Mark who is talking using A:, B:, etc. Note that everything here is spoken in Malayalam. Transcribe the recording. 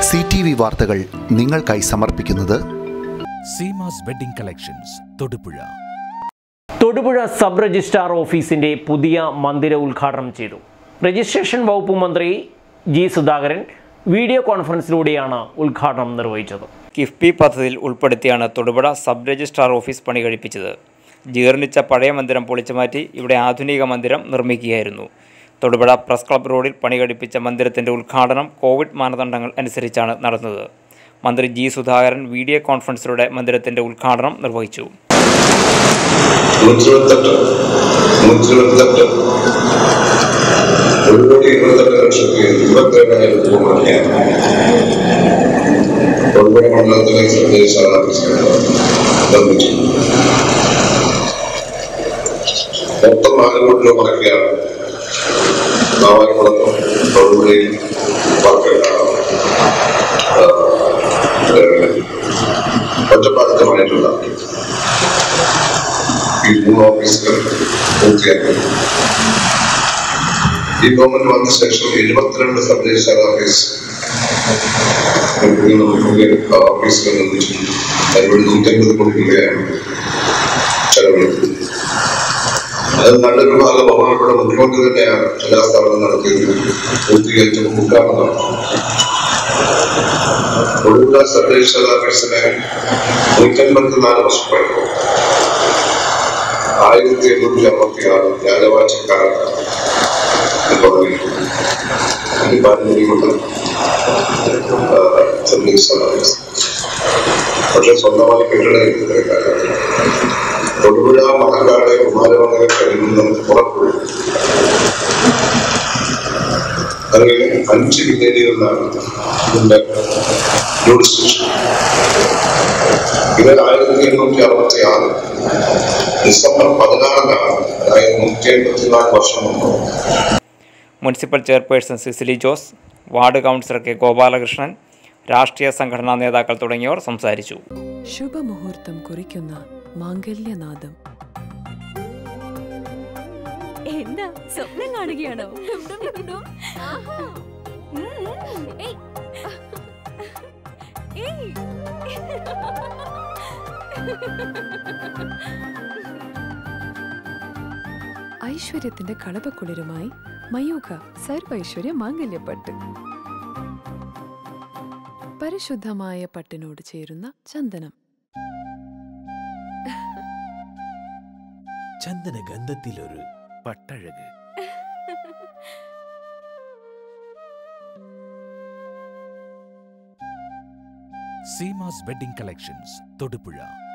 A: സി ടി വി വാർത്തകൾ നിങ്ങൾക്കായി സമർപ്പിക്കുന്നത്
B: Seemas wedding collections Thodupuzha
C: Thodupuzha sub registrar ഓഫീസിന്റെ പുതിയ മന്ദിര ഉദ്ഘാടനം ചെയ്തു രജിസ്ട്രേഷൻ വകുപ്പ് മന്ത്രി ജി സുധാകരൻ വീഡിയോ കോൺഫറൻസിലൂടെയാണ് ഉദ്ഘാടനം നിർവഹിച്ചത്
D: കിഫ്ബി പദ്ധതിയിൽ ഉൾപ്പെടുത്തിയാണ് തൊടുപുഴ സബ് രജിസ്ട്രാർ ഓഫീസ് പണി കഴിപ്പിച്ചത് ജീർണിച്ച പഴയ മന്ദിരം പൊളിച്ചുമാറ്റി ഇവിടെ ആധുനിക മന്ദിരം നിർമ്മിക്കുകയായിരുന്നു തൊടുപുഴ പ്രസ് ക്ലബ് റോഡിൽ പണി കഴിപ്പിച്ച മന്ദിരത്തിൻ്റെ ഉദ്ഘാടനം കോവിഡ് മാനദണ്ഡങ്ങൾ അനുസരിച്ചാണ് നടന്നത് മന്ത്രി ജി സുധാകരൻ വീഡിയോ കോൺഫറൻസിലൂടെ മന്ദിരത്തിൻ്റെ ഉദ്ഘാടനം നിർവഹിച്ചു
E: നൂറ്റി ഇരുപത്തെട്ട് നൂറ്റി ഇരുപത്തെട്ട് ഒരു കോടി ഇരുപത്തെട്ട് ലക്ഷത്തി ഇരുപത്തിരണ്ടായിരത്തി രൂപയാണ് തൊടുപുഴ മണ്ഡലത്തിലെ സന്ദേശ നിർമ്മിച്ചു മൊത്തം നാല് കോടി രൂപ മുടക്കിയാണ് നാവാരിക്കുളത്തും തൊടുപുഴയിൽ ഒറ്റപ്പാലത്തുമായിട്ടുള്ള ഈ മൂന്ന് ഓഫീസുകൾ പൂർത്തിയാക്കി ഈ ഗവൺമെന്റ് വന്ന ശേഷം എഴുപത്തിരണ്ട് സബ് രജിസ്ട്രാർ ഓഫീസ് പുതിയ പുതിയ ഓഫീസുകൾ നിർമ്മിച്ചിട്ടുണ്ട് അതിലൂടെ നൂറ്റമ്പത് കോടി രൂപയാണ് ചെലവഴിച്ചത് അത് നല്ലൊരു ഭാഗം ബഹുമാനപ്പെട്ട മുഖ്യമന്ത്രി തന്നെയാണ് ശിലാസ്ഥാപനം നടത്തിയത് പൂർത്തീകരിച്ച ഉദ്ഘാടനം തൊടുപുഴ സബ് രജിസ്ട്രാർ ഓഫീസിനെ നൂറ്റമ്പത്തിനാല് വർഷം പഴക്കം ആയിരത്തി എണ്ണൂറ്റി അമ്പത്തി ആറ് വ്യാജവാചക്കാരൻ പാരമ്പര്യമുണ്ട് പക്ഷെ സ്വന്തമായി കെട്ടിട തൊടുപുഴ മണക്കാട് കുമാരമംഗലം കഴിയുന്ന പുറപ്പെടും അതിൽ അഞ്ച് വില്ലേജുകളിലാണ് ഇതിന്റെ ജൂഡിസ്ട്രിക്ഷൻ ഇത് ആയിരത്തി എണ്ണൂറ്റി അറുപത്തി ആറ് ഡിസംബർ പതിനാറിനാണ് അതായത് നൂറ്റി എൺപത്തിനാല് വർഷം മുമ്പ്
D: municipal chairperson Cecily Jose ward councillor K Gopalakrishnan രാഷ്ട്രീയ സംഘടനാ നേതാക്കൾ തുടങ്ങിയവർ സംസാരിച്ചു
F: ശുഭമുഹൂർത്തം കുറിക്കുന്ന മാംഗല്യനാദം
G: എന്താ സ്വപ്നം കാണുകയാണോ ആഹാ. ഉം, ഉം. ഏയ്. ഏയ്.
F: ഐശ്വര്യത്തിന്റെ കളപക്കുളിരുമായി മയൂഖ സർവൈശ്വര്യ മാംഗല്യപ്പട്ട് പരിശുദ്ധമായ പട്ടിനോട് ചേരുന്ന ചന്ദനം
B: ചന്ദന ഗന്ധത്തിലൊരു പട്ടഴക് സീമാസ് വെഡിംഗ് കളക്ഷൻസ് തൊടുപുഴ